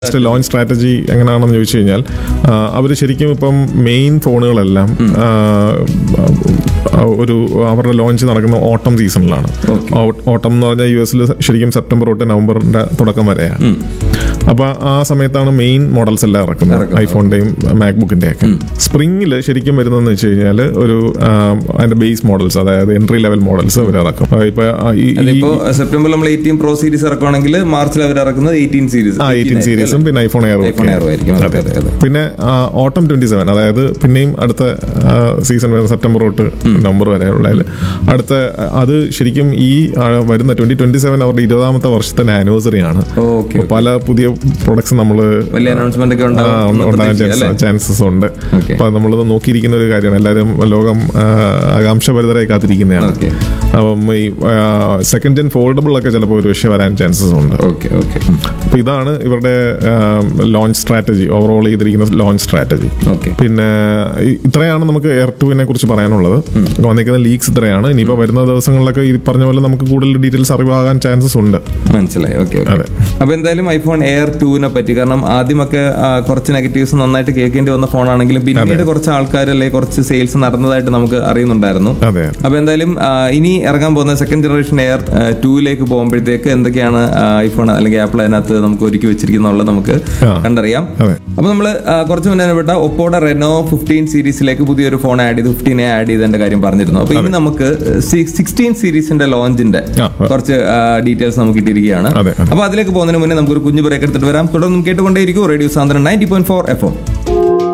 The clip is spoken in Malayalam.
ലോഞ്ച് സ്ട്രാറ്റജി എങ്ങനെയാണെന്ന് ചോദിച്ചു കഴിഞ്ഞാൽ അവർ ശരിക്കും ഇപ്പം മെയിൻ ഫോണുകളെല്ലാം ആ, ആ, ഒരു അവരുടെ ലോഞ്ച് നടക്കുന്ന ഓട്ടം സീസണിലാണ് ഓട്ടം എന്ന് പറഞ്ഞാൽ യു എസിൽ ശരിക്കും സെപ്റ്റംബർ തൊട്ട് നവംബറിന്റെ തുടക്കം വരെയാണ് അപ്പൊ ആ സമയത്താണ് മെയിൻ മോഡൽസ് എല്ലാം ഇറക്കുന്നത് ഐഫോണിന്റെയും മാക്ബുക്കിന്റെയും ഒക്കെ സ്പ്രിംഗിൽ ശരിക്കും വരുന്നതെന്ന് വെച്ച് കഴിഞ്ഞാൽ ഒരു ആ, അതിന്റെ ബേസ് മോഡൽസ് അതായത് എൻട്രി ലെവൽ മോഡൽസ് അവർ ഇറക്കും ആ, ഇപ്പൊ ആ, ഈ- ഈ- ഇപ്പോ സെപ്റ്റംബറിൽ നമ്മൾ എയ്റ്റീൻ പ്രോ സീരീസ് ഇറക്കുവാണെങ്കിൽ മാർച്ചിൽ അവർ ഇറക്കുന്നത് എയ്റ്റീൻ സീരീസ് ആ എയ്റ്റീൻ സീരീസും പിന്നെ ഐഫോൺ എയറും ഐഫോൺ എയർ ആയിരിക്കും അതെ അതെ അതെ പിന്നെ ഓട്ടം ട്വന്റി സെവൻ അതായത് പിന്നെയും അടുത്ത സീസൺ വരുന്ന സെപ്റ്റംബർ തൊട്ട് നവംബർ വരെ ഉള്ളതിൽ അടുത്ത ആ, അത് ശരിക്കും ഈ ആ, വരുന്ന ട്വന്റി ട്വന്റി സെവൻ അവരുടെ ഇരുപതാമത്തെ വർഷത്തിന്റെ ആനിവേഴ്സറി ആണ് ഓക്കെ അപ്പൊ പല പുതിയ പ്രൊഡക്ട്സ് നമ്മൾ വലിയ അനൗൺസ്മെന്റ് ഒക്കെ ഉണ്ടാവും ഉണ്ടാകാൻ പ്രതീക്ഷിക്കാം, അല്ലേ? ചാൻസസ് ഉണ്ട് Okay. അപ്പൊ നമ്മളത് നോക്കിയിരിക്കുന്ന ഒരു കാര്യമാണ് എല്ലാവരും ലോകം ആ, ആകാംക്ഷഭരിതരായി കാത്തിരിക്കുന്നതാണ് Okay. അപ്പം ഈ സെക്കൻഡ് ജെൻ ഫോൾഡബിൾ ഒക്കെ ചിലപ്പോൾ ഒരു വിഷയം വരാൻ ചാൻസസ് ഉണ്ട് ഓക്കെ ഓക്കെ അപ്പൊ ഇതാണ് ഇവരുടെ ലോഞ്ച് സ്ട്രാറ്റജി ഓവറോൾ ചെയ്തിരിക്കുന്ന ലോഞ്ച് സ്ട്രാറ്റജി ഓക്കെ പിന്നെ ഇ- ഇത്രയാണ് നമുക്ക് എയർ ടുവിനെ കുറിച്ച് പറയാനുള്ളത് വന്നിരിക്കുന്ന ലീക്സ് ഇത്രയാണ് ഇനിയിപ്പോ വരുന്ന ദിവസങ്ങളിലൊക്കെ ഈ പറഞ്ഞ പോലെ നമുക്ക് കൂടുതൽ ഡീറ്റെയിൽസ് അറിവാകാൻ ചാൻസസ് ഉണ്ട് മനസ്സിലായി ഓക്കെ അതെ. അപ്പൊ എന്തായാലും ഐഫോൺ എയർ ടുവിനെ പറ്റി കാരണം ആദ്യമൊക്കെ ആ, കുറച്ച് നെഗറ്റീവ്സ് നന്നായിട്ട് കേൾക്കേണ്ടി വന്ന ഫോണാണെങ്കിലും പിന്നീട് കുറച്ച് ആൾക്കാർ അല്ലെങ്കിൽ കുറച്ച് സെയിൽസ് നടന്നതായിട്ട് നമുക്ക് അറിയുന്നുണ്ടായിരുന്നു അതെ അപ്പൊ എന്തായാലും ആ, ഇനി ഇറങ്ങാൻ പോകുന്ന സെക്കൻഡ് ജനറേഷൻ എയർ ടൂയിലേക്ക് പോകുമ്പോഴത്തേക്ക് എന്തൊക്കെയാണ് ഐഫോൺ അല്ലെങ്കിൽ ആപ്പിൾ അതിനകത്ത് നമുക്ക് ഒരുക്കി വെച്ചിരിക്കുന്നുള്ള നമുക്ക് ആ. കണ്ടറിയാം അതെ. അപ്പൊ നമ്മൾ കുറച്ച് മുന്നേ പെട്ട ഒപ്പോടെ റെനോ ഫിഫ്റ്റീൻ സീരീസിലേക്ക് പുതിയൊരു ഫോൺ ആഡ് ചെയ്ത് ഫിഫ്റ്റീനെ ആഡ് ചെയ്തതിന്റെ കാര്യം പറഞ്ഞിരുന്നു അപ്പൊ ഇനി നമുക്ക് സിക്സ്റ്റീൻ സീരീസിന്റെ ലോഞ്ചിന്റെ ആ, ആ. കുറച്ച് ഡീറ്റെയിൽസ് നമുക്ക് കിട്ടിയിരിക്കുകയാണ് അതെ, അതെ. അപ്പൊ അതിലേക്ക് പോകുന്നതിന് മുന്നേ നമുക്കൊരു കുഞ്ഞു ബ്രേക്ക് എടുത്തിട്ട് വരാം തുടർന്നും കേട്ടുകൊണ്ടേയിരിക്കും റേഡിയോ സാന്ദ്രൻ നയൻറ്റി പോയിന്റ് ഫോർ എഫ്